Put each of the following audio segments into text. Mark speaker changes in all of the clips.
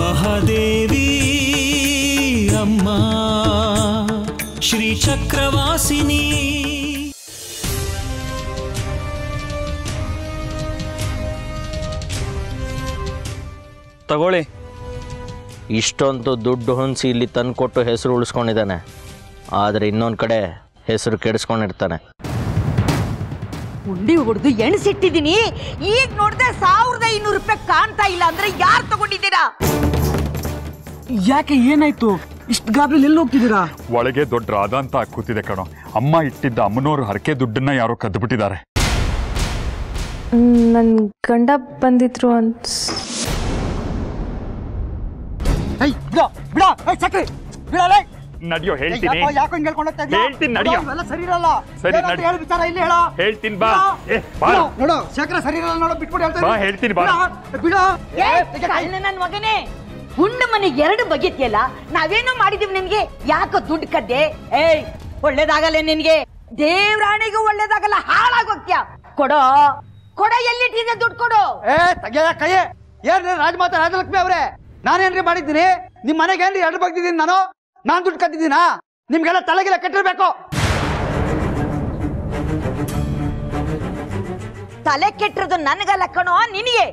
Speaker 1: ಮಹಾದೇವಿ ಅಮ್ಮ ಶ್ರೀ ಚಕ್ರವಾಸಿನಿ
Speaker 2: ತಗೊಳ್ಳಿ
Speaker 3: ಇಷ್ಟೊಂದು ದುಡ್ಡು ಹೊಂದಿಸಿ ಇಲ್ಲಿ ತಂದುಕೊಟ್ಟು ಹೆಸರು ಉಳಿಸ್ಕೊಂಡಿದ್ದಾನೆ ಆದರೆ ಇನ್ನೊಂದು ಕಡೆ ಹೆಸರು ಕೆಡಿಸ್ಕೊಂಡಿರ್ತಾನೆ
Speaker 4: ಉಂಡಿ ಹೊಡೆದು ಎಣಿಸಿಟ್ಟಿದ್ದೀನಿ ಈಗ ನೋಡಿದ್ರೆ ಸಾವಿರದ ಐನೂರು ರೂಪಾಯಿ ಕಾಣ್ತಾ ಇಲ್ಲ ಅಂದ್ರೆ ಯಾರು ತಗೊಂಡಿದ್ದೀರಾ
Speaker 5: ಯಾಕೆ ಏನಾಯ್ತು ಇಷ್ಟು ಗಾಬ್ರಲ್ಲಿ ಎಲ್ಲಿ ಹೋಗ್ತಿದ್ದೀರಾ
Speaker 6: ಒಳಗೆ ದೊಡ್ಡ ರಾಧ ಅಂತ ಕೂತಿದೆ ಕಣೋ ಅಮ್ಮ ಇಟ್ಟಿದ್ದ ಅಮ್ಮನೋರು ಹರಕೆ ದುಡ್ಡನ್ನ ಯಾರೋ ಕದ್ದು ಬಿಟ್ಟಿದ್ದಾರೆ
Speaker 7: ನನ್ನ ಗಂಡ ಬಂದಿದ್ರು ಅಂತ
Speaker 5: ಏಯ್ ಬಿಡ ಬಿಡ ಏಯ್ ಚಕ್ರಿ ಬಿಡಲೇ
Speaker 6: ನಡಿಯೋ ಹೇಳ್ತೀನಿ
Speaker 5: ಯಾಕೋ ಯಾಕೋ ಹಿಂಗ್ ಹೇಳ್ಕೊಂಡ್ ಹೋಗ್ತಾ ಇದ್ಯಾ?
Speaker 6: ಹೇಳ್ತೀನಿ, ನಡಿಯೋ.
Speaker 5: ಇವೆಲ್ಲ ಸರಿ ಇರಲ್ಲ
Speaker 6: ಸರಿ,
Speaker 5: ಏನಂತ
Speaker 6: ನಡಿ.
Speaker 5: ಹೇಳು ವಿಚಾರ ಇಲ್ಲಿ ಹೇಳ
Speaker 6: ಹೇಳ್ತೀನಿ ಬಾ ಏ ಬಾ
Speaker 5: ನೋಡು ಶೇಖರ ಸರಿ ಇರಲ್ಲ ನೋಡು ಬಿಟ್ಬಿಟ್ಟು ಹೇಳ್ತಾ
Speaker 6: ಬಾ,
Speaker 5: ಇದ್ದೀನಿ.
Speaker 6: ಹೇಳ್ತೀನಿ, ಬಾ.
Speaker 5: ಬಿಡ, ಬಿಡ
Speaker 4: ಏ, ಕಳ್ಳ ನನ್ ಮಗನೇ ಹುಣ್ಣ ಮನೆಗೆ ಎರಡು ಬಗೆತಿಯಲ್ಲ ನಾವೇನೋ ಮಾಡಿದೀವಿ ನಿನ್ಗೆ ಯಾಕೋ ದುಡ್ಡು ಕದ್ದೆ ಏಯ್ ಒಳ್ಳೇದಾಗಲ್ಲ ನಿನ್ಗೆ ದೇವ್ರಾಣಿಗೂ ಒಳ್ಳೇದಾಗಲ್ಲ ಹಾಳಾಗೋಗ್ತ್ಯಾ ಕೊಡೋ ಕೊಡ ಎಲ್ಲಿಟ್ಟಿದೆ ದುಡ್ಡು ಕೊಡು
Speaker 5: ಏ ತೆಗೆಯ ಕೈಯೇ ಏನ್ರಿ ರಾಜಮಾತ ರಾಜಲಕ್ಷ್ಮಿ ಅವರೇ ನಾನೇನ್ರಿ ಮಾಡಿದ್ದೀನಿ ನಿಮ್ ಮನೆಗೆ ಏನ್ರಿ ಎರಡು ಬಗ್ದಿದ್ದೀನಿ ನಾನು ನಾನ್ ದುಡ್ಡು ಕದ್ದಿದ್ದೀನಾ ನಿಮ್ಗೆಲ್ಲ ತಲೆಗೆಲ್ಲ ಕೆಟ್ಟಿರ್ಬೇಕು
Speaker 4: ತಲೆ ಕೆಟ್ಟಿರೋದು ನನಗಲ್ಲ ಕಣೋ ನಿನಗೆ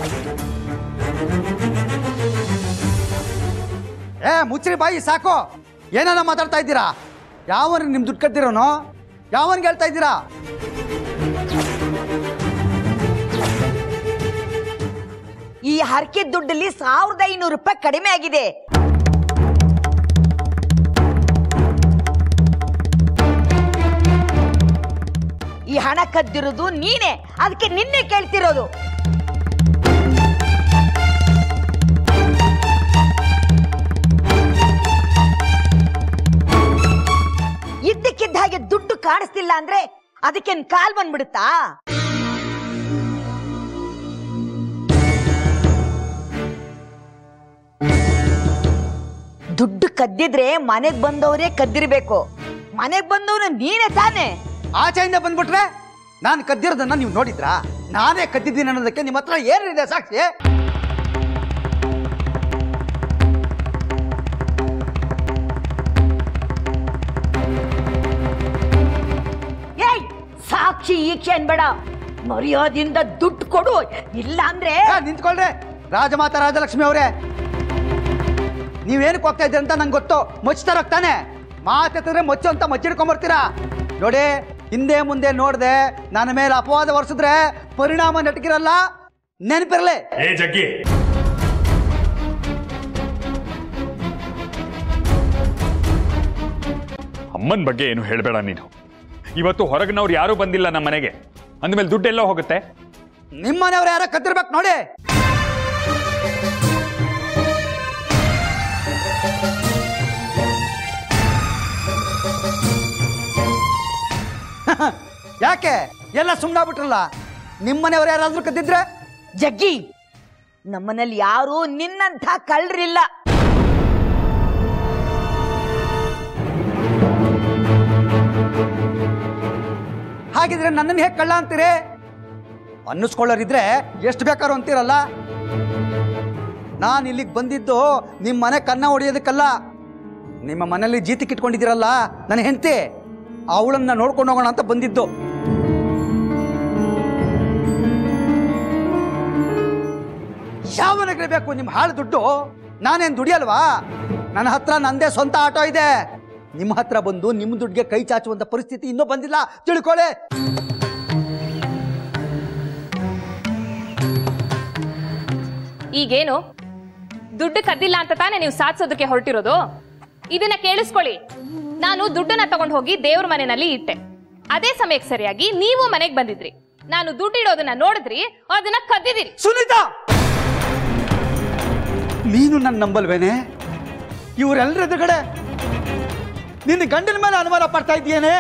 Speaker 5: ಏ ಮುಚ್ಚ್ರಿ ಬಾಯಿ ಸಾಕು ಏನೇನ ಮಾತಾಡ್ತಾ ಇದ್ದೀರಾ ಯಾವನ್ ನಿಮ್ ದುಡ್ಡು ಕದ್ದಿರೋನು ಯಾವನ್ಗೆ ಹೇಳ್ತಾ ಇದ್ದೀರಾ
Speaker 4: ಈ ಹರಕೆ ದುಡ್ಡಲ್ಲಿ ಸಾವಿರದ ಐನೂರು ರೂಪಾಯಿ ಕಡಿಮೆ ಆಗಿದೆ ಈ ಹಣ ಕದ್ದಿರೋದು ನೀನೇ ಅದಕ್ಕೆ ನಿನ್ನೆ ಕೇಳ್ತಿರೋದು ಇದ್ದಕ್ಕಿದ್ದ ಹಾಗೆ ದುಡ್ಡು ಕಾಣಿಸ್ತಿಲ್ಲ ಅಂದ್ರೆ ಅದಕ್ಕೆ ಕಾಲ್ ಬಂದ್ಬಿಡುತ್ತಾ ದುಡ್ಡು ಕದ್ದಿದ್ರೆ ಮನೆಗ್ ಬಂದವರೇ ಕದ್ದಿರ್ಬೇಕು ಮನೆಗ್ ಬಂದವನು ನೀನೇ ತಾನೇ
Speaker 5: ಆಚೆಯಿಂದ ಬಂದ್ಬಿಟ್ರೆ ನಾನು ಕದ್ದಿರೋದನ್ನ ನೀವು ನೋಡಿದ್ರಾ ನಾನೇ ಕದ್ದಿದ್ದೀನಿ ಅನ್ನೋದಕ್ಕೆ ನಿಮ್ಮ ಹತ್ರ ಏನಿದೆ ಸಾಕ್ಷಿ
Speaker 4: ಏಯ್ ಸಾಕ್ಷಿ ಈಕ್ಷೆ ಅನ್ಬೇಡ ಮರ್ಯಾದಿಂದ ದುಡ್ಡು ಕೊಡು ಇಲ್ಲ ಅಂದ್ರೆ
Speaker 5: ಏ, ನಿಂತ್ಕೊಳ್ರಿ ರಾಜಮಾತಾ ರಾಜಲಕ್ಷ್ಮಿ ಅವರೇ ನೀವೇನಕ್ಕೆ ಹೋಗ್ತಾ ಇದ್ದೀರಿ ಅಂತ ನಂಗೆ ಗೊತ್ತು ಮಚ್ತಾರ ತಾನೆ ಮಾತೆತ್ತಿದ್ರೆ ಮಚ್ಚು ಅಂತ ಮಚ್ಚಿಡ್ಕೊಂಬರ್ತೀರಾ ನೋಡಿ ಹಿಂದೆ ಮುಂದೆ ನೋಡ್ದೆ ನನ್ನ ಮೇಲೆ ಅಪವಾದ ವರ್ಷಿದ್ರೆ ಪರಿಣಾಮ ನೆಟ್ಗಿರಲ್ಲ ನೆನಪಿರಲಿ
Speaker 6: ಏ ಜಗ್ಗಿ ಅಮ್ಮನ ಬಗ್ಗೆ ಏನು ಹೇಳಬೇಡ ನೀನು ಇವತ್ತು ಹೊರಗಿನವ್ರು ಯಾರೂ ಬಂದಿಲ್ಲ ನಮ್ಮ ಮನೆಗೆ ಅಂದಮೇಲೆ ದುಡ್ಡು ಎಲ್ಲೋ ಹೋಗುತ್ತೆ
Speaker 5: ನಿಮ್ಮನೆಯವ್ರು ಯಾರೋ ಕದ್ದಿರ್ಬೇಕು ನೋಡಿ ಯಾಕೆ ಎಲ್ಲ ಸುಮ್ಮನಾಗ್ಬಿಟ್ರಲ್ಲ ನಿಮ್ಮನೆಯವ್ರು ಯಾರಾದ್ರೂ ಕದ್ದಿದ್ರೆ
Speaker 4: ಜಗ್ಗಿ ನಮ್ಮನೇಲಿ ಯಾರು ನಿನ್ನಂಥ ಕಳ್ರಿಲ್ಲ
Speaker 5: ಹಾಗಿದ್ರೆ ನನ್ನನ್ನು ಹೇಗೆ ಕಳ್ಳ ಅಂತೀರಿ ಅನ್ನಿಸ್ಕೊಳ್ಳೋರಿದ್ರೆ ಎಷ್ಟು ಬೇಕಾದ್ರು ಅಂತೀರಲ್ಲ ನಾನು ಇಲ್ಲಿಗೆ ಬಂದಿದ್ದು ನಿಮ್ಮ ಮನೆ ಕನ್ನ ಹೊಡೆಯೋದಕ್ಕಲ್ಲ ನಿಮ್ಮ ಮನೇಲಿ ಜೀತಿಕ್ ಇಟ್ಕೊಂಡಿದ್ದೀರಲ್ಲ ನನ್ನ ಹೆಂಡತಿ ಅವಳನ್ನ ನೋಡ್ಕೊಂಡು ಹೋಗೋಣ ಅಂತ ಬಂದಿದ್ದು ಯಾವನಿಗೆ ಬೇಕು ನಿಮ್ಮ ಹಾಳು ದುಡ್ಡು ನಾನೇನು ದುಡಿಯಲ್ವಾ ನನ್ನ ಹತ್ರ ನಂದೇ ಸ್ವಂತ ಆಟೋ ಇದೆ ನಿಮ್ಮ ಹತ್ರ ಬಂದು ನಿಮ್ಮ ದುಡ್ಡಿಗೆ ಕೈ ಚಾಚುವಂತ ಪರಿಸ್ಥಿತಿ ಇನ್ನೂ ಬಂದಿಲ್ಲ ತಿಳ್ಕೊಳ್ಳಿ
Speaker 7: ಈಗೇನು ದುಡ್ಡು ಕದ್ದಿಲ್ಲ ಅಂತ ತಾನೇ ನೀವು ಸಾಧಿಸೋದಕ್ಕೆ ಹೊರಟಿರೋದು ಇದನ್ನ ಕೇಳಿಸ್ಕೊಳ್ಳಿ ನಾನು ದುಡ್ಡನ್ನ ತಗೊಂಡು ಹೋಗಿ ದೇವ್ರ ಮನೆಯಲ್ಲಿ ಇಟ್ಟೆ ಅದೇ ಸಮಯಕ್ಕೆ ಸರಿಯಾಗಿ ನೀವು ಮನೆಗೆ ಬಂದಿದ್ರಿ ನಾನು ದುಡ್ಡಿಡೋದನ್ನ ನೋಡಿದ್ರಿ ಅದನ್ನ ಕದ್ದಿದಿರಿ
Speaker 5: ಸುನೀತಾ ನೀನು ನನ್ನ ನಂಬಲ್ವೇನೆ ಇವರೆಲ್ಲರ ಎದುರುಗಡೆ ನಿನ್ನ ಗಂಡನ ಮೇಲೆ ಅನುಮಾನ ಪಡ್ತಾ ಇದೆಯೇನೆ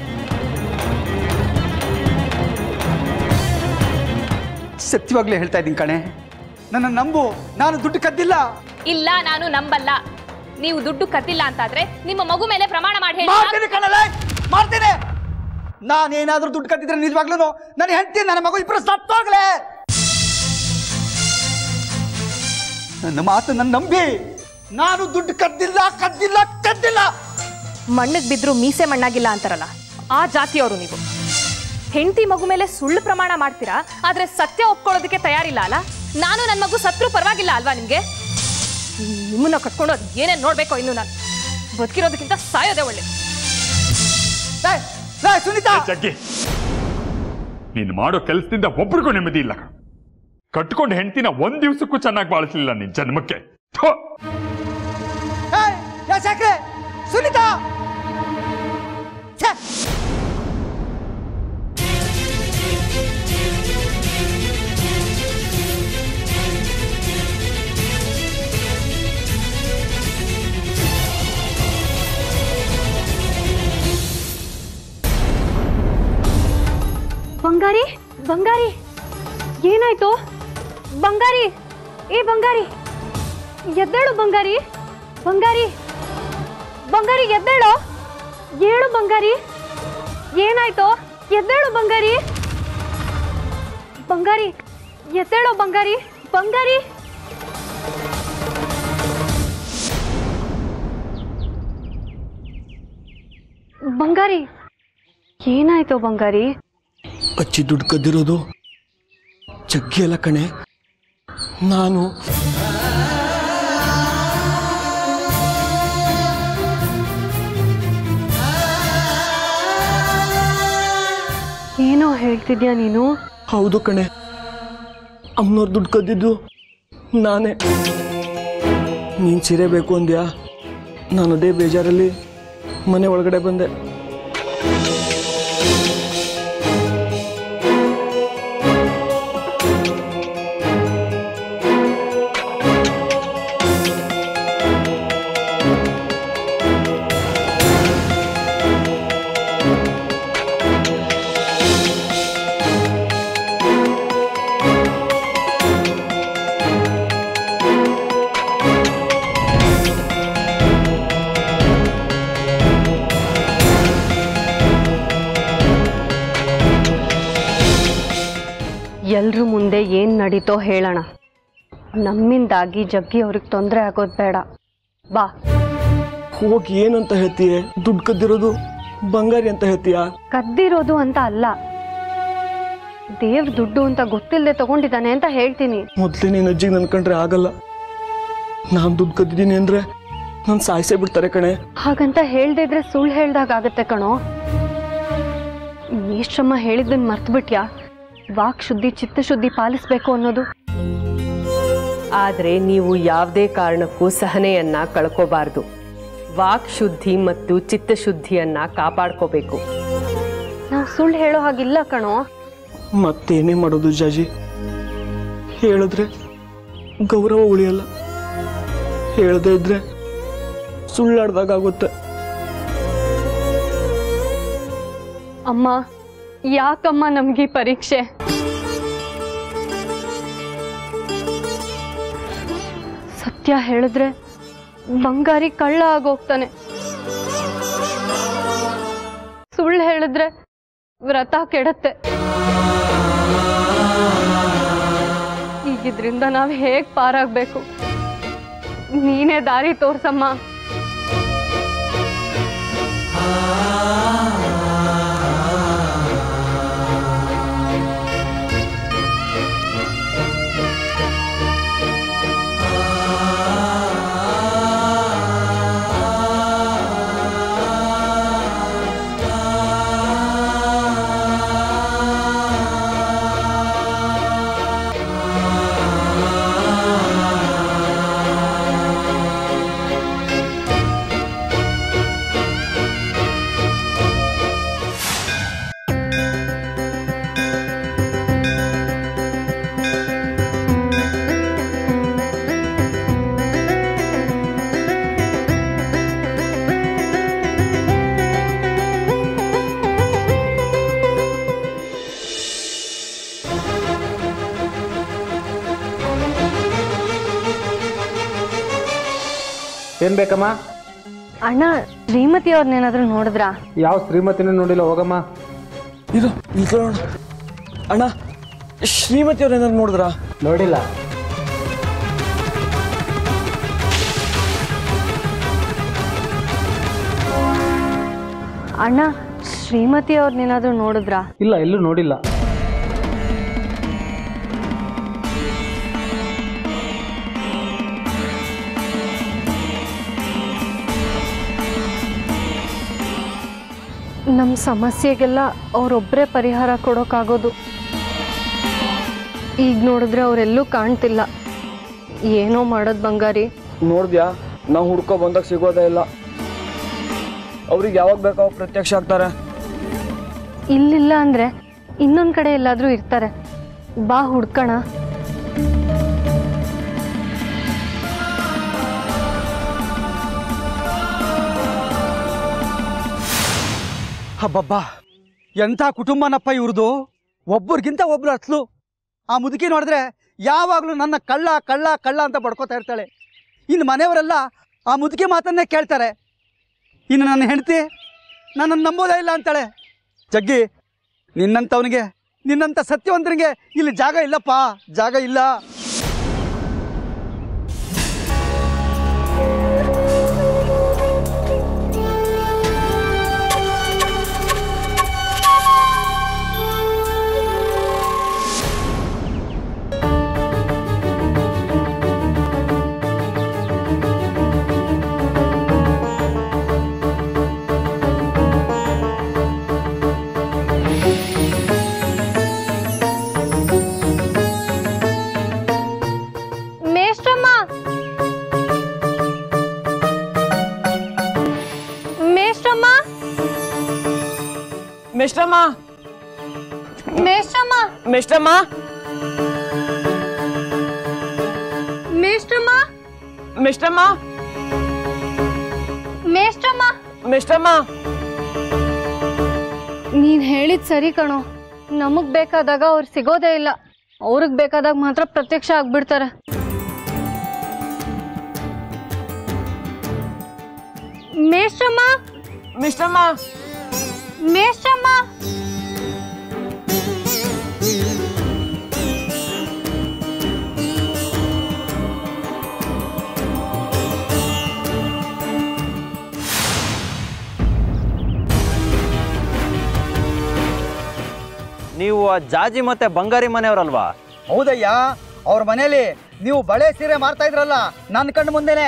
Speaker 5: ಸತ್ಯವಾಗ್ಲೇ ಹೇಳ್ತಾ ಇದ್ದೀನಿ ಕಣೆ ನನ್ನ ನಂಬು ನಾನು ದುಡ್ಡು ಕದ್ದಿಲ್ಲ
Speaker 7: ಇಲ್ಲ ನಾನು ನಂಬಲ್ಲ ನೀವು ದುಡ್ಡು ಕದ್ದಿಲ್ಲ ಅಂತಾದ್ರೆ ನಿಮ್ಮ ಮಗು ಮೇಲೆ ಪ್ರಮಾಣ ಮಾಡಿ ಹೇಳಿ
Speaker 5: ಮಾಡ್ತೀನಿ ಕಣಲೆ ಮಾಡ್ತೀನಿ ನಾನೇನಾದ್ರೂ ದುಡ್ಡು ಕದ್ದಿದ್ರೆ ನಿಜವಾಗ್ಲೂ ನನ್ನ ಹೆಂಡತಿ ನನ್ನ ಮಗು ಇಬ್ಬರು ಸತ್ತೋಗ್ಲೆ ನನ್ನ ಮಾತನ್ನ ನಂಬಿ ನಾನು ದುಡ್ಡು ಕದ್ದಿಲ್ಲ ಕದ್ದಿಲ್ಲ ಕದ್ದಿಲ್ಲ
Speaker 7: ಮಣ್ಣಿಗೆ ಬಿದ್ರು ಮೀಸೆ ಮಣ್ಣಾಗಿಲ್ಲ ಅಂತಾರಲ್ಲ ಆ ಜಾತಿಯವರು ನೀವು ಹೆಂಡತಿ ಮಗು ಮೇಲೆ ಸುಳ್ಳು ಪ್ರಮಾಣ ಮಾಡ್ತೀರಾ ಆದ್ರೆ ಸತ್ಯ ಒಪ್ಕೊಳ್ಳೋದಕ್ಕೆ ತಯಾರಿಲ್ಲ ಅಲ್ಲ ನಾನು ನನ್ನ ಮಗು ಸತ್ರು ಪರವಾಗಿಲ್ಲ ಅಲ್ವಾ ನಿಮ್ಗೆ ನಿಮ್ಮನ್ನ ಕಟ್ಕೊಂಡು ಅದು ಏನೇನು ನೋಡ್ಬೇಕೋ ಇನ್ನು ನಾನು ಬದುಕಿರೋದಕ್ಕಿಂತ ಸಾಯೋದೇ ಒಳ್ಳೆ
Speaker 5: ಏಯ್, ಏಯ್, ಸುನೀತಾ
Speaker 6: ಜಗ್ಗಿ ನೀನು ಮಾಡೋ ಕೆಲಸದಿಂದ ಒಬ್ರಿಗೂ ನೆಮ್ಮದಿ ಇಲ್ಲ ಕಣೋ. ಕಟ್ಕೊಂಡು ಹೆಂಡತಿನ ಒಂದ್ ದಿವ್ಸಕ್ಕೂ ಚೆನ್ನಾಗಿ ಬಾಳಿಸ್ಲಿಲ್ಲ ನಿನ್ ಜನ್ಮಕ್ಕೆ ಥು.
Speaker 5: ಏಯ್, ಯಾ ಶಾಕ್ರೆ ಸುನೀತಾ ಛೆ!
Speaker 2: ಬಂಗಾರಿ ಬಂಗಾರಿ ಏನಾಯ್ತು ಬಂಗಾರಿ ಏ ಬಂಗಾರಿ ಎದ್ದೇಳು ಬಂಗಾರಿ ಬಂಗಾರಿ ಬಂಗಾರಿ ಎದ್ದೇಳು ಏಳು ಬಂಗಾರಿ ಏನಾಯ್ತು ಎದ್ದೇಳು ಬಂಗಾರಿ ಬಂಗಾರಿ ಎದ್ದೇಳು ಬಂಗಾರಿ ಬಂಗಾರಿ ಬಂಗಾರಿ ಏನಾಯ್ತು ಬಂಗಾರಿ
Speaker 8: ಅಚ್ಚಿ ದುಡ್ಡು ಕದ್ದಿರೋದು ಜಗ್ಗಿ ಅಲ್ಲ ಕಣೆ ನಾನು
Speaker 2: ಏನೋ ಹೇಳ್ತಿದ್ಯಾ ನೀನು
Speaker 8: ಹೌದು ಕಣೆ ಅಮ್ಮನವ್ರು ದುಡ್ಡು ಕದ್ದಿದ್ದು ನಾನೇ ನೀನು ಸೀರೆ ಬೇಕು ಅಂದ್ಯಾ ನಾನು ಅದೇ ಬೇಜಾರಲ್ಲಿ ಮನೆ ಒಳಗಡೆ ಬಂದೆ
Speaker 2: ಎಲ್ರ ಮುಂದೆ ಏನ್ ನಡೀತೋ ಹೇಳೋಣ ನಮ್ಮಿಂದಾಗಿ ಜಗ್ಗಿ ಅವ್ರಿಗೆ ತೊಂದರೆ ಆಗೋದು ಬೇಡ ಬಾ
Speaker 8: ಹೋಗಿ ಏನಂತ ಹೇಳ್ತೀಯ ದುಡ್ಡು ಕದ್ದಿರೋದು ಬಂಗಾರಿ ಅಂತ ಹೇಳ್ತೀಯಾ
Speaker 2: ಕದ್ದಿರೋದು ಅಂತ ಅಲ್ಲ ದೇವ್ರ ದುಡ್ಡು ಅಂತ ಗೊತ್ತಿಲ್ಲದೆ ತಗೊಂಡಿದ್ದಾನೆ ಅಂತ ಹೇಳ್ತೀನಿ
Speaker 8: ಮೊದಲೇ ನೀನು ಅಜ್ಜಿಗೆ ನನ್ಕೊಂಡ್ರೆ ಆಗಲ್ಲ ನಾನು ದುಡ್ಡು ಕದ್ದಿದ್ದೀನಿ ಅಂದರೆ ನಾನು ಸಾಯಿಸೇ ಬಿಡ್ತಾರೆ ಕಣೆ
Speaker 2: ಹಾಗಂತ ಹೇಳ್ದೆ ಇದ್ರೆ ಸುಳ್ಳು ಹೇಳ್ದಾಗ ಆಗತ್ತೆ ಕಣೋ ಮೇಷ್ಟ್ರಮ್ಮ ಹೇಳಿದ್ದನ್ ಮರ್ತ್ಬಿಟ್ಯಾ ವಾಕ್ ಶುದ್ಧಿ ಚಿತ್ತಶುದ್ಧಿ ಪಾಲಿಸ್ಬೇಕು ಅನ್ನೋದು
Speaker 9: ಆದರೆ ನೀವು ಯಾವುದೇ ಕಾರಣಕ್ಕೂ ಸಹನೆಯನ್ನ ಕಳ್ಕೋಬಾರ್ದು ವಾಕ್ ಶುದ್ಧಿ ಮತ್ತು ಚಿತ್ತಶುದ್ಧಿಯನ್ನ ಕಾಪಾಡ್ಕೋಬೇಕು
Speaker 2: ನಾವು ಸುಳ್ಳು ಹೇಳೋ ಹಾಗಿಲ್ಲ ಕಣೋ
Speaker 8: ಮತ್ತೇನೇ ಮಾಡೋದು ಜಾಜಿ ಹೇಳಿದ್ರೆ ಗೌರವ ಉಳಿಯಲ್ಲ ಹೇಳದೇ ಇದ್ರೆ ಸುಳ್ಳಾಡ್ದಾಗುತ್ತೆ
Speaker 2: ಅಮ್ಮ ಯಾಕಮ್ಮ ನಮ್ಗೆ ಪರೀಕ್ಷೆ ಸತ್ಯ ಹೇಳಿದ್ರೆ ಬಂಗಾರಿ ಕಳ್ಳ ಆಗೋಗ್ತಾನೆ ಸುಳ್ಳು ಹೇಳಿದ್ರೆ ವ್ರತ ಕೆಡತ್ತೆ ಈಗಿದ್ರಿಂದ ನಾವ್ ಹೇಗ್ ಪಾರಾಗ್ಬೇಕು ನೀನೇ ದಾರಿ ತೋರ್ಸಮ್ಮ
Speaker 10: ಏನ್ ಬೇಕಮ್ಮ
Speaker 2: ಅಣ್ಣ ಶ್ರೀಮತಿ ಅವ್ರನ್ನೇನಾದ್ರೂ ನೋಡಿದ್ರಾ
Speaker 10: ಯಾವ ಶ್ರೀಮತಿನೂ ನೋಡಿಲ್ಲ ಹೋಗಮ್ಮ
Speaker 8: ಇದು ನಿಲ್ಕೊಳ್ಳೋಣ ಅಣ್ಣ ಶ್ರೀಮತಿ ಅವ್ರು ಏನಾದ್ರು ನೋಡಿದ್ರಾ
Speaker 10: ನೋಡಿಲ್ಲ
Speaker 2: ಅಣ್ಣ ಶ್ರೀಮತಿ ಅವ್ರನ್ನೇನಾದ್ರೂ ನೋಡಿದ್ರಾ
Speaker 10: ಇಲ್ಲ ಎಲ್ಲೂ ನೋಡಿಲ್ಲ
Speaker 2: ನಮ್ಮ ಸಮಸ್ಯೆಗೆಲ್ಲ ಅವರೊಬ್ಬರೇ ಪರಿಹಾರ ಕೊಡೋಕ್ಕಾಗೋದು ಈಗ ನೋಡಿದ್ರೆ ಅವರೆಲ್ಲೂ ಕಾಣ್ತಿಲ್ಲ ಏನೋ ಮಾಡೋದು ಬಂಗಾರಿ
Speaker 8: ನೋಡಿದ್ಯಾ ನಾವು ಹುಡ್ಕೊ ಬಂದಾಗ ಸಿಗೋದೇ ಇಲ್ಲ ಅವ್ರಿಗೆ ಯಾವಾಗ ಬೇಕಾವಾಗ ಪ್ರತ್ಯಕ್ಷ ಆಗ್ತಾರೆ
Speaker 2: ಇಲ್ಲಿಲ್ಲ ಅಂದರೆ ಇನ್ನೊಂದು ಕಡೆ ಎಲ್ಲಾದರೂ ಇರ್ತಾರೆ ಬಾ ಹುಡ್ಕಣ
Speaker 5: ಹಬ್ಬಬ್ಬಾ ಎಂಥ ಕುಟುಂಬನಪ್ಪ ಇವ್ರದು ಒಬ್ಬರಿಗಿಂತ ಒಬ್ರು ಹತ್ಲು ಆ ಮುದುಕಿ ನೋಡಿದ್ರೆ ಯಾವಾಗಲೂ ನನ್ನ ಕಳ್ಳ ಕಳ್ಳ ಕಳ್ಳ ಅಂತ ಬಡ್ಕೋತಾ ಇರ್ತಾಳೆ ಇನ್ನು ಮನೆಯವರೆಲ್ಲ ಆ ಮುದುಕಿ ಮಾತನ್ನೇ ಕೇಳ್ತಾರೆ ಇನ್ನು ನನ್ನ ಹೆಂಡತಿ ನನ್ನನ್ನು ನಂಬೋದೇ ಇಲ್ಲ ಅಂತಾಳೆ ಜಗ್ಗಿ ನಿನ್ನಂಥವನಿಗೆ ನಿನ್ನಂಥ ಸತ್ಯವಂತನಿಗೆ ಇಲ್ಲಿ ಜಾಗ ಇಲ್ಲಪ್ಪ ಜಾಗ ಇಲ್ಲ
Speaker 2: ಮೇಷ್ಟ್ರಮ್ಮ ಮೇಷ್ಟ್ರಮ್ಮ
Speaker 8: ಮೆಷ್ಟಮ್ಮ
Speaker 2: ಮೇಷ್ಟ್ರಮ್ಮ
Speaker 8: ಮೆಷ್ಟಮ್ಮ
Speaker 2: ಮೇಷ್ಟ್ರಮ್ಮ
Speaker 8: ಮೆಷ್ಟಮ್ಮ
Speaker 2: ಮೇಷ್ಟ್ರಮ್ಮ
Speaker 8: ಮೆಷ್ಟಮ್ಮ
Speaker 2: ನೀನ್ ಹೇಳಿದ್ ಸರಿ ಕಣೋ ನಮಗ್ ಬೇಕಾದಾಗ ಅವ್ರು ಸಿಗೋದೇ ಇಲ್ಲ ಅವ್ರಿಗೆ ಬೇಕಾದಾಗ ಮಾತ್ರ ಪ್ರತ್ಯಕ್ಷ ಆಗ್ಬಿಡ್ತಾರೆ ಮೇಷ್ಟ್ರಮ್ಮ
Speaker 8: ಮಿಷ್ಟಮ್ಮ
Speaker 2: ಮೇಷ್ಟ್ರಮ್ಮ
Speaker 3: ನೀವು ಆ ಜಾಜಿ ಮತ್ತೆ ಬಂಗಾರಿ ಮನೆಯವರಲ್ವಾ
Speaker 5: ಹೌದಯ್ಯ ಅವ್ರ ಮನೇಲಿ ನೀವು ಬಳೆ ಸೀರೆ ಮಾರ್ತಾ ಇದ್ರಲ್ಲ ನನ್ನ ಕಣ್ಣು ಮುಂದೆನೆ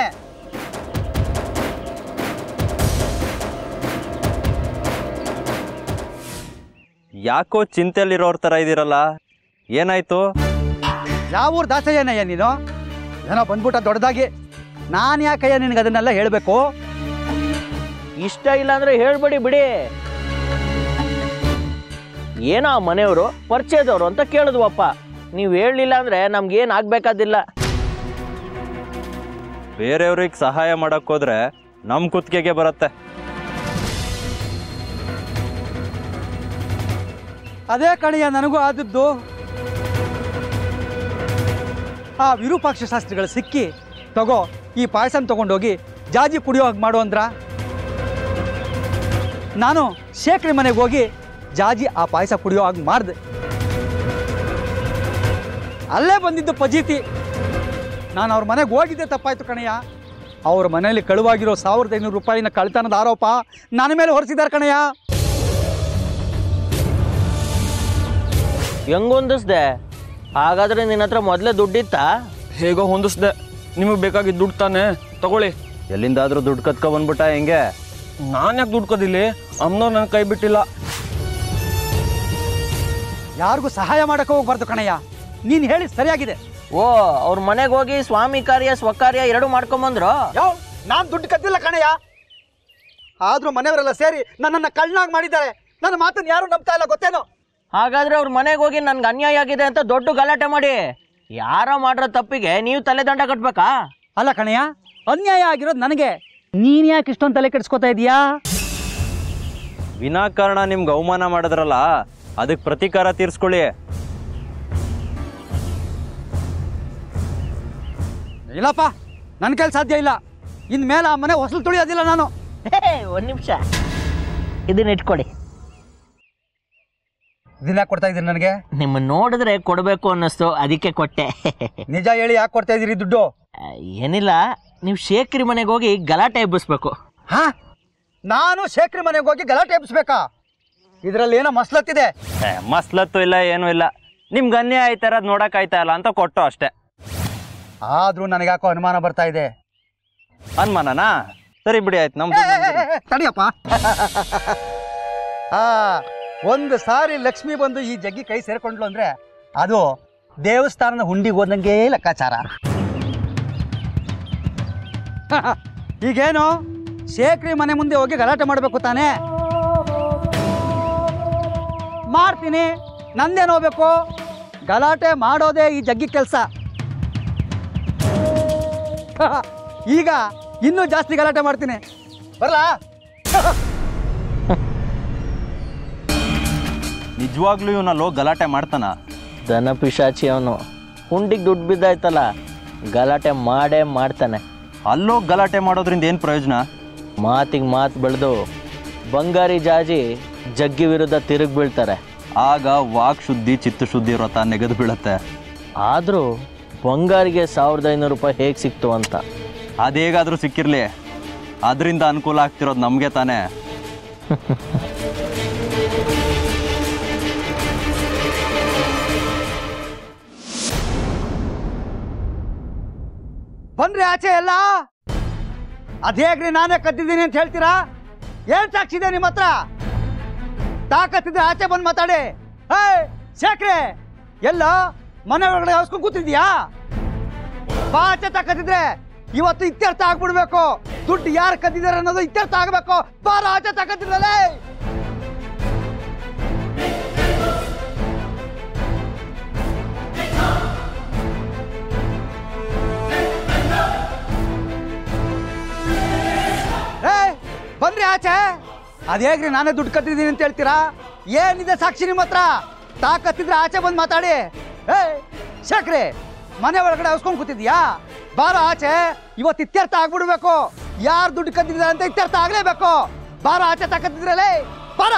Speaker 3: ಯಾಕೋ ಚಿಂತೆಯಲ್ಲಿರೋರ್ ಥರ ಇದ್ದೀರಲ್ಲ ಏನಾಯ್ತು
Speaker 5: ಯಾವ ಊರು ದಾಸಯ್ಯನಯ್ಯ ನೀನು ಏನೋ ಬಂದ್ಬಿಟ್ಟ ದೊಡ್ಡದಾಗಿ ನಾನು ಯಾಕಯ್ಯ ನಿನಗೆ ಅದನ್ನೆಲ್ಲ ಹೇಳಬೇಕು
Speaker 3: ಇಷ್ಟ ಇಲ್ಲ ಅಂದ್ರೆ ಹೇಳ್ಬೇಡಿ ಬಿಡಿ ಏನೋ ಆ ಮನೆಯವರು ಪರಿಚಯದವರು ಅಂತ ಕೇಳಿದ್ವಪ್ಪ ನೀವು ಹೇಳಲಿಲ್ಲ ಅಂದ್ರೆ ನಮ್ಗೇನು ಆಗ್ಬೇಕಾದಿಲ್ಲ ಬೇರೆಯವ್ರಿಗೆ ಸಹಾಯ ಮಾಡಕ್ ಹೋದ್ರೆ ನಮ್ ಕುತ್ತಿಗೆಗೆ ಬರುತ್ತೆ
Speaker 5: ಅದೇ ಕಣಯ್ಯ ನನಗೂ ಆದದ್ದು ಆ ವಿರೂಪಾಕ್ಷ ಶಾಸ್ತ್ರಿಗಳು ಸಿಕ್ಕಿ ತಗೋ ಈ ಪಾಯಸನ ತಗೊಂಡೋಗಿ ಜಾಜಿ ಕುಡಿಯೋ ಹಾಗೆ ಮಾಡು ಅಂದ್ರ ನಾನು ಶೇಖರಿ ಮನೆಗೆ ಹೋಗಿ ಜಾಜಿ ಆ ಪಾಯಸ ಕುಡಿಯೋ ಹಾಗೆ ಮಾಡಿದೆ ಅಲ್ಲೇ ಬಂದಿದ್ದು ಪಜೀತಿ ನಾನು ಅವ್ರ ಮನೆಗೆ ಹೋಗಿದ್ದೆ ತಪ್ಪಾಯ್ತು ಕಣಯ್ಯ ಅವ್ರ ಮನೆಯಲ್ಲಿ ಕಳುವಾಗಿರೋ ಸಾವಿರದ ಐನೂರು ರೂಪಾಯಿನ ಕಳ್ತನದ ಆರೋಪ ನನ್ನ ಮೇಲೆ ಹೊರಿಸಿದ್ದಾರೆ ಕಣಯ್ಯ
Speaker 3: ಹೆಂಗೊಂದಿಸ್ದೆ ಹಾಗಾದ್ರೆ ನಿನ್ನ ಹತ್ರ ಮೊದಲೇ ದುಡ್ಡಿತ್ತಾ
Speaker 8: ಹೇಗೋ ಹೊಂದಿಸ್ದೆ ನಿಮಗೆ ಬೇಕಾಗಿದ್ದು ದುಡ್ಡು ತಾನೆ ತಗೊಳ್ಳಿ
Speaker 3: ಎಲ್ಲಿಂದಾದ್ರೂ ದುಡ್ಡು ಕತ್ಕೊ ಬಂದ್ಬಿಟ್ಟ ಹೆಂಗೆ
Speaker 8: ನಾನು ಯಾಕೆ ದುಡ್ಡು ಕದಿಲ್ಲಿ ಅಮ್ಮನವ್ರು ನನ್ನ ಕೈ ಬಿಟ್ಟಿಲ್ಲ
Speaker 5: ಯಾರಿಗೂ ಸಹಾಯ ಮಾಡಕ್ಕೆ ಹೋಗ್ಬಾರ್ದು ಕಣಯ್ಯ ನೀನು ಹೇಳಿ ಸರಿಯಾಗಿದೆ
Speaker 3: ಓ ಅವ್ರ ಮನೆಗೆ ಹೋಗಿ ಸ್ವಾಮಿ ಕಾರ್ಯ ಸ್ವಕಾರ್ಯ ಎರಡು ಮಾಡ್ಕೊಂಬಂದ್ರು
Speaker 5: ಯಾವ ನಾನು ದುಡ್ಡು ಕದ್ದಿಲ್ಲ ಕಣಯ್ಯ ಆದ್ರೂ ಮನೆಯವರೆಲ್ಲ ಸೇರಿ ನನ್ನನ್ನು ಕಳ್ಳನಾಗಿ ಮಾಡಿದ್ದಾರೆ ನನ್ನ ಮಾತನ್ನು ಯಾರು ನಂಬ್ತಾ ಇಲ್ಲ ಗೊತ್ತೇನೋ
Speaker 3: ಹಾಗಾದ್ರೆ ಅವ್ರ ಮನೆಗೆ ಹೋಗಿ ನನ್ಗೆ ಅನ್ಯಾಯ ಆಗಿದೆ ಅಂತ ದೊಡ್ಡ ಗಲಾಟೆ ಮಾಡಿ ಯಾರೋ ಮಾಡಿರೋ ತಪ್ಪಿಗೆ ನೀವು ತಲೆದಂಡ ಕಟ್ಬೇಕಾ
Speaker 5: ಅಲ್ಲ ಕಣಯ್ಯ ಅನ್ಯಾಯ ಆಗಿರೋದು ನನಗೆ ನೀನ್ ಯಾಕೆ ಇಷ್ಟೊಂದು ತಲೆ ಕೆಡಿಸ್ಕೊತಾ ಇದೀಯಾ
Speaker 3: ವಿನಾಕಾರಣ ನಿಮ್ಗೆ ಅವಮಾನ ಮಾಡಿದ್ರಲ್ಲ ಅದಕ್ಕೆ ಪ್ರತೀಕಾರ ತೀರ್ಸ್ಕೊಳ್ಳಿ
Speaker 5: ಇಲ್ಲಪ್ಪ ನನ್ನ ಕೈಲಿ ಸಾಧ್ಯ ಇಲ್ಲ ಇನ್ಮೇಲೆ ಆ ಮನೆ ಹೊಸಲು ತುಳಿಯೋದಿಲ್ಲ ನಾನು
Speaker 3: ಒಂದು ನಿಮಿಷ ಇದನ್ನ ಇಟ್ಕೊಳ್ಳಿ
Speaker 5: ದಿನ ಕೊಡ್ತಾ ಇದ್ದೀನಿ ನನಗೆ
Speaker 3: ನಿಮ್ಮ ನೋಡಿದ್ರೆ ಕೊಡಬೇಕು ಅನ್ನಿಸ್ತು ಅದಕ್ಕೆ ಕೊಟ್ಟೆ
Speaker 5: ನಿಜ ಹೇಳಿ ಯಾಕೆ ಕೊಡ್ತಾ ಇದ್ದೀರಿ ದುಡ್ಡು
Speaker 3: ಏನಿಲ್ಲ ನೀವು ಶೇಖರಿ ಮನೆಗೆ ಹೋಗಿ ಗಲಾಟೆ ಎಬ್ಬಿಸ್ಬೇಕು
Speaker 5: ಹಾ ನಾನು ಶೇಖರಿ ಮನೆಗೆ ಹೋಗಿ ಗಲಾಟೆ ಎಬ್ಸ್ಬೇಕಾ ಇದರಲ್ಲಿ ಏನೋ ಮಸ್ಲತ್ತಿದೆ
Speaker 11: ಏ, ಮಸ್ಲತ್ತು ಇಲ್ಲ ಏನೂ ಇಲ್ಲ ನಿಮ್ಗೆ ಅನ್ಯಾಯ ಆಯ್ತಾರ ಅದು ನೋಡಕ್ ಆಯ್ತಾ ಇಲ್ಲ ಅಂತ ಕೊಟ್ಟು ಅಷ್ಟೇ
Speaker 5: ಆದ್ರೂ ನನಗ್ಯಾಕೋ ಅನುಮಾನ ಬರ್ತಾ ಇದೆ
Speaker 11: ಅನ್ಮಾನನಾ ಸರಿ ಬಿಡಿ ಆಯ್ತು ನಮ್ದು
Speaker 5: ತಡಿಯಪ್ಪ ಆ ಒಂದು ಸಾರಿ ಲಕ್ಷ್ಮಿ ಬಂದು ಈ ಜಗ್ಗಿ ಕೈ ಸೇರ್ಕೊಂಡ್ಲು ಅಂದ್ರೆ ಅದು ದೇವಸ್ಥಾನದ ಹುಂಡಿಗೆ ಹೋದಂಗೆ ಲೆಕ್ಕಾಚಾರ ಈಗೇನು ಶೇಖರಿ ಮನೆ ಮುಂದೆ ಹೋಗಿ ಗಲಾಟೆ ಮಾಡಬೇಕು ತಾನೇ ಮಾಡ್ತೀನಿ ನಂದೇನು ಹೋಗ್ಬೇಕು ಗಲಾಟೆ ಮಾಡೋದೇ ಈ ಜಗ್ಗಿ ಕೆಲಸ ಈಗ ಇನ್ನೂ ಜಾಸ್ತಿ ಗಲಾಟೆ ಮಾಡ್ತೀನಿ ಬರಲಾ
Speaker 11: ನಿಜವಾಗ್ಲೂ ಇವನಲ್ಲೋ ಗಲಾಟೆ ಮಾಡ್ತಾನ
Speaker 3: ದನ ಪಿಶಾಚಿ ಅವನು ಹುಂಡಿಗೆ ದುಡ್ಡು ಬಿದ್ದಾಯ್ತಲ್ಲ ಗಲಾಟೆ ಮಾಡೇ ಮಾಡ್ತಾನೆ
Speaker 11: ಅಲ್ಲೋ ಗಲಾಟೆ ಮಾಡೋದ್ರಿಂದ ಏನು ಪ್ರಯೋಜನ
Speaker 3: ಮಾತಿಗೆ ಮಾತು ಬೆಳೆದು ಬಂಗಾರಿ ಜಾಜಿ ಜಗ್ಗಿ ವಿರುದ್ಧ ತಿರುಗಿ ಬೀಳ್ತಾರೆ
Speaker 11: ಆಗ ವಾಕ್ ಶುದ್ಧಿ ಚಿತ್ತಶುದ್ಧಿ ವ್ರತ ನೆಗೆದು ಬೀಳುತ್ತೆ
Speaker 3: ಆದರೂ ಬಂಗಾರಿಗೆ ಸಾವಿರದ ಐನೂರು ರೂಪಾಯಿ ಹೇಗೆ ಸಿಕ್ತು ಅಂತ
Speaker 11: ಅದೇಗಾದ್ರೂ ಸಿಕ್ಕಿರ್ಲಿ ಅದರಿಂದ ಅನುಕೂಲ ಆಗ್ತಿರೋದು ನಮಗೆ ತಾನೇ
Speaker 5: ಬನ್ರಿ ಆಚೆ ಎಲ್ಲ ಅದೇಗ್ರಿ ನಾನೇ ಕದ್ದಿದ್ದೀನಿ ಅಂತ ಹೇಳ್ತೀರಾ ಏನ್ ಸಾಕ್ಷಿ ಇದೆ ನಿಮ್ಮ ಹತ್ರ ತಾಕತ್ತಿದ್ರೆ ಆಚೆ ಬಂದು ಮಾತಾಡಿ ಹೇ ಶೇಖ್ರೆ ಎಲ್ಲ ಮನೆ ಒಳಗಡೆ ಹಸ್ಕೊಂಡು ಕೂತಿದ್ಯಾ ಬಾ ಆಚೆ ತಾಕತ್ತಿದ್ರೆ ಇವತ್ತು ಇತ್ಯರ್ಥ ಆಗ್ಬಿಡ್ಬೇಕು ದುಡ್ಡು ಯಾರು ಕದ್ದಿದ್ದಾರೆ ಅನ್ನೋದು ಇತ್ಯರ್ಥ ಆಗ್ಬೇಕು ಬಾರ ಆಚೆ ತಾಕತ್ತಿದ್ರಲ್ಲೇ ಏ ಬನ್ರಿ ಆಚೆ ಅದೇಗ್ರಿ ನಾನೇ ದುಡ್ಡು ಕಟ್ಟಿದ್ದೀನಿ ಅಂತ ಹೇಳ್ತೀರಾ ಏನಿದೆ ಸಾಕ್ಷಿ ನಿಮ್ಮ ಹತ್ರ ತಾಕತ್ತಿದ್ರೆ ಆಚೆ ಬಂದು ಮಾತಾಡಿ ಏ ಶಕ್ರೆ ಮನೆ ಒಳಗಡೆ ಹಸ್ಕೊಂಡು ಕೂತಿದ್ಯಾ ಬಾರ ಆಚೆ ಇವತ್ತು ಇತ್ಯರ್ಥ ಆಗ್ಬಿಡ್ಬೇಕು ಯಾರು ದುಡ್ಡು ಕದ್ದಿದ್ದಾರೆ ಅಂತ ಇತ್ಯರ್ಥ ಆಗ್ಲೇಬೇಕು ಬಾರ ಆಚೆ ತಾಕತ್ತಿದ್ರಲ್ಲೇ ಬಾರ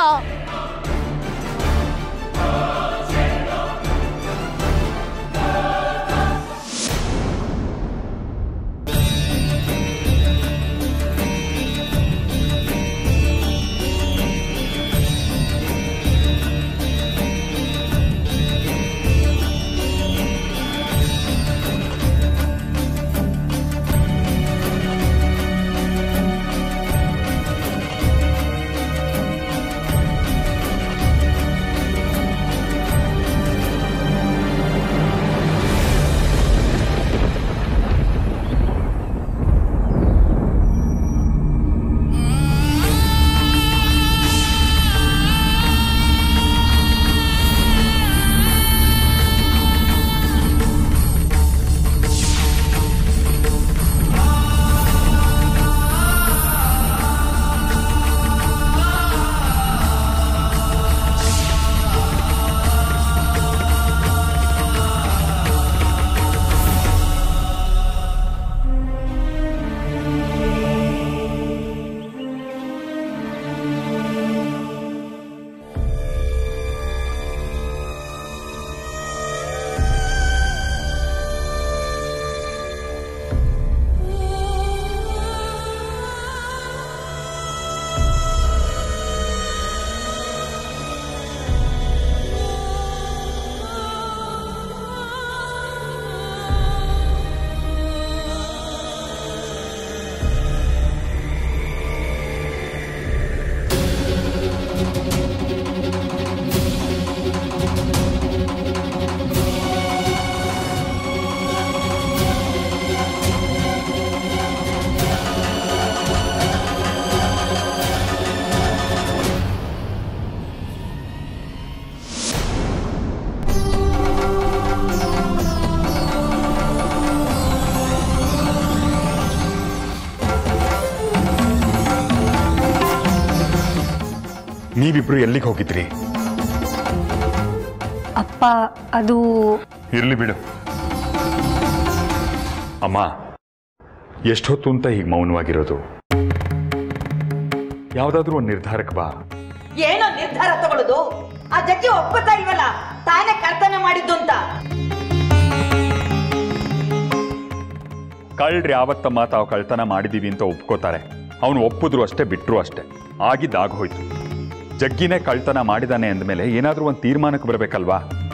Speaker 6: ನೀವಿಬ್ರು ಎಲ್ಲಿಗೆ ಹೋಗಿದ್ರಿ
Speaker 2: ಅಪ್ಪ ಅದು
Speaker 6: ಇರ್ಲಿ ಬಿಡು ಅಮ್ಮ ಎಷ್ಟೊತ್ತು ಅಂತ ಹೀಗೆ ಮೌನವಾಗಿರೋದು ಯಾವ್ದಾದ್ರೂ ಒಂದು ನಿರ್ಧಾರಕ್ಕೆ ಬಾ
Speaker 4: ಏನೋ ನಿರ್ಧಾರ ತಗೊಳ್ಳೋದು ಆ ಜಗ್ಗಿ ಒಪ್ಪತ್ತಾ ಇಲ್ವಲ್ಲ ತಾನೇ ಕರ್ತವ್ಯ ಮಾಡಿದ್ದು ಅಂತ
Speaker 6: ಕಳ್ರಿ ಯಾವತ್ತಮ್ಮ ತಾವು ಕಳ್ತನ ಮಾಡಿದೀವಿ ಅಂತ ಒಪ್ಕೋತಾರೆ ಅವನು ಒಪ್ಪಿದ್ರು ಅಷ್ಟೇ ಬಿಟ್ರು ಅಷ್ಟೇ ಆಗಿದ್ದಾಗೋಯ್ತು ಜಗ್ಗಿನೇ ಕಳ್ತನ ಮಾಡಿದಾನೆ ಅಂದಮೇಲೆ ಏನಾದರೂ ಒಂದು ತೀರ್ಮಾನಕ್ಕೆ ಬರಬೇಕಲ್ವಾ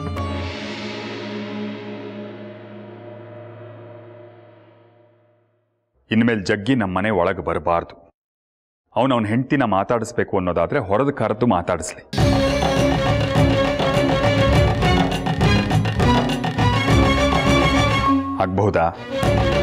Speaker 6: ಇನ್ಮೇಲೆ ಜಗ್ಗಿ ನಮ್ಮ ಮನೆ ಒಳಗೆ ಬರಬಾರ್ದು ಅವನು ಅವನ ಹೆಂಡ್ತಿನ ಮಾತಾಡಿಸ್ಬೇಕು ಅನ್ನೋದಾದ್ರೆ ಹೊರದು ಕರೆದು ಮಾತಾಡಿಸ್ಲಿ ಆಗ್ಬಹುದಾ